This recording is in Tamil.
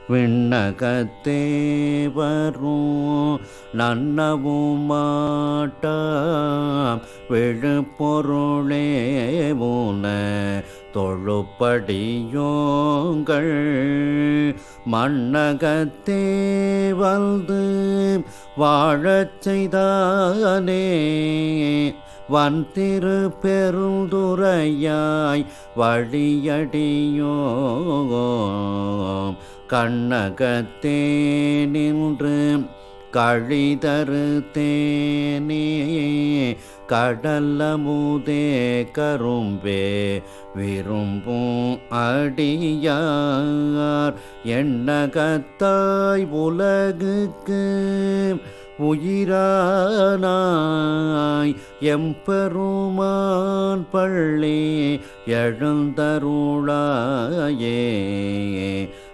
விண்ணகத்தே வரும் நன்னவும் மாட்டாம் விழுப்பொருளே உன தொழுப்படியோங்கள் மண்ணகத்தே வந்து வாழச் செய்தானே வன் திரு பெருந்துரையாய் வழியடியோ கண்ணகத்தே நின்று கழிதரு தேனே கடல்லமுதே கரும்பே விரும்பும் அடியார் எண்ணகத்தாய் உலகுக்கு உயிரானாய் எம்பெருமான் பள்ளி எழுந்தருளாயே